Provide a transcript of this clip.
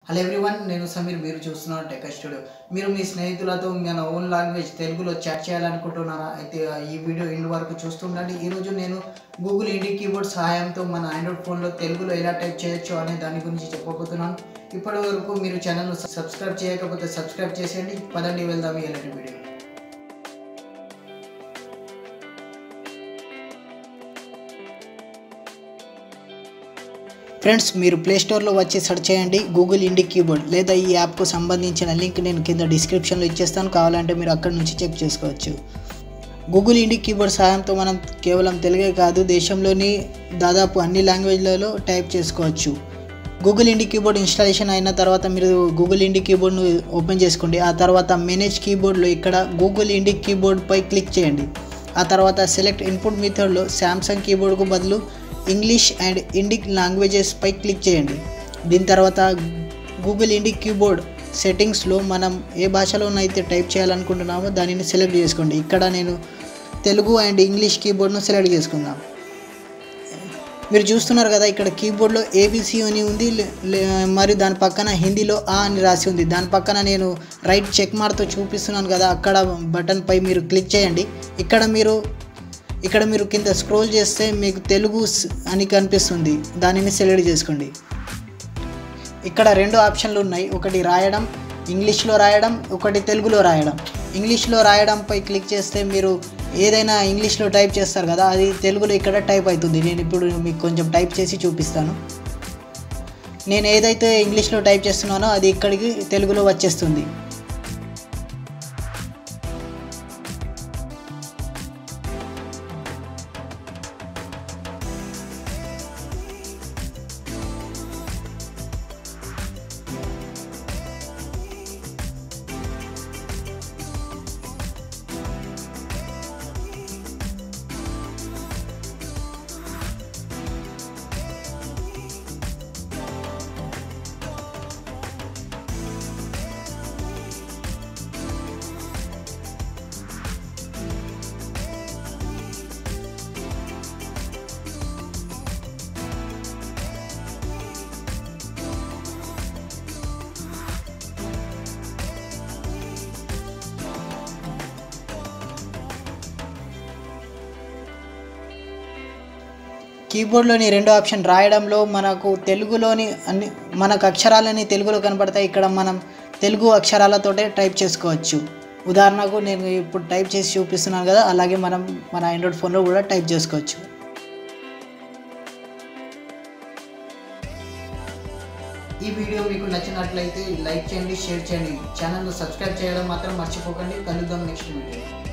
hello everyone నేను సమీర్ మీరు చూస్తున్నారు టెక్ స్టూడియో మీరు మీ స్నేహితులతో మన ఓన్ లాంగ్వేజ్ తెలుగులో చాట్ చేయాలనుకుంటున్నారా అయితే ఈ వీడియో ఎండ్ వరకు చూస్తుండండి ఈరోజు నేను గూగుల్ ఇండి కీబోర్డ్ సహాయంతో మన ఆండ్రాయిడ్ ఫోన్లో తెలుగులో ఎలా టైప్ చేయొచ్చు అనే దాని గురించి చెప్పబోతున్నాను ఇప్పటి వరకు మీరు ఛానల్ను సబ్స్క్రైబ్ చేయకపోతే సబ్స్క్రైబ్ చేసేయండి పదండి వెళ్దాం ఇలాంటి వీడియో ఫ్రెండ్స్ మీరు ప్లే స్టోర్లో వచ్చి సెర్చ్ చేయండి గూగుల్ ఇండి కీబోర్డ్ లేదా ఈ యాప్కు సంబంధించిన లింక్ నేను కింద డిస్క్రిప్షన్లో ఇచ్చేస్తాను కావాలంటే మీరు అక్కడి నుంచి చెక్ చేసుకోవచ్చు గూగుల్ ఇండి కీబోర్డ్ సహాయంతో మనం కేవలం తెలుగే కాదు దేశంలోని దాదాపు అన్ని లాంగ్వేజ్లలో టైప్ చేసుకోవచ్చు గూగుల్ ఇండి కీబోర్డ్ ఇన్స్టాలేషన్ అయిన తర్వాత మీరు గూగుల్ ఇండి కీబోర్డ్ను ఓపెన్ చేసుకోండి ఆ తర్వాత మేనేజ్ కీబోర్డ్లో ఇక్కడ గూగుల్ ఇండి కీబోర్డ్పై క్లిక్ చేయండి ఆ తర్వాత సెలెక్ట్ ఇన్పుట్ మెథడ్లో శాంసంగ్ కీబోర్డ్కు బదులు ఇంగ్లీష్ అండ్ ఇండిక్ లాంగ్వేజెస్ పై క్లిక్ చేయండి దీని తర్వాత గూగుల్ ఇండిక్ కీబోర్డ్ సెట్టింగ్స్లో మనం ఏ భాషలోనైతే టైప్ చేయాలనుకుంటున్నామో దానిని సెలెక్ట్ చేసుకోండి ఇక్కడ నేను తెలుగు అండ్ ఇంగ్లీష్ కీబోర్డ్ను సెలెక్ట్ చేసుకుందాం మీరు చూస్తున్నారు కదా ఇక్కడ కీబోర్డ్లో ఏబిసి అని ఉంది లే- లే- మరి దాని పక్కన హిందీలో ఆ అని రాసి ఉంది దాని పక్కన నేను రైట్ చెక్ మార్క్తో చూపిస్తున్నాను కదా అక్కడ బటన్ పై మీరు క్లిక్ చేయండి ఇక్కడ మీరు ఇక్కడ మీరు కింద స్క్రోల్ చేస్తే మీకు తెలుగు స్- అని కనిపిస్తుంది దానిని సెలెక్ట్ చేసుకోండి ఇక్కడ రెండు ఆప్షన్లు ఉన్నాయి ఒకటి రాయడం ఇంగ్లీష్లో రాయడం ఒకటి తెలుగులో రాయడం ఇంగ్లీష్లో రాయడంపై క్లిక్ చేస్తే మీరు ఏదైనా ఇంగ్లీష్లో టైప్ చేస్తారు కదా అది తెలుగులో ఇక్కడ టైప్ అవుతుంది నేను ఇప్పుడు మీకు కొంచెం టైప్ చేసి చూపిస్తాను నేను ఏదైతే ఇంగ్లీష్లో టైప్ చేస్తున్నానో అది ఇక్కడికి తెలుగులో వచ్చేస్తుంది కీబోర్డ్లోని రెండో ఆప్షన్ రాయడంలో మనకు తెలుగులోని అన్ని మనకు అక్షరాలని తెలుగులో కనబడతాయి ఇక్కడ మనం తెలుగు అక్షరాలతోటే టైప్ చేసుకోవచ్చు ఉదాహరణకు నేను ఇప్పుడు టైప్ చేసి చూపిస్తున్నాను కదా అలాగే మనం మన ఆండ్రాయిడ్ ఫోన్లో కూడా టైప్ చేసుకోవచ్చు ఈ వీడియో మీకు నచ్చినట్లయితే లైక్ చేయండి షేర్ చేయండి ఛానల్ను సబ్స్క్రైబ్ చేయడం మాత్రం మర్చిపోకండి కలుద్దాం నెక్స్ట్ వీడియో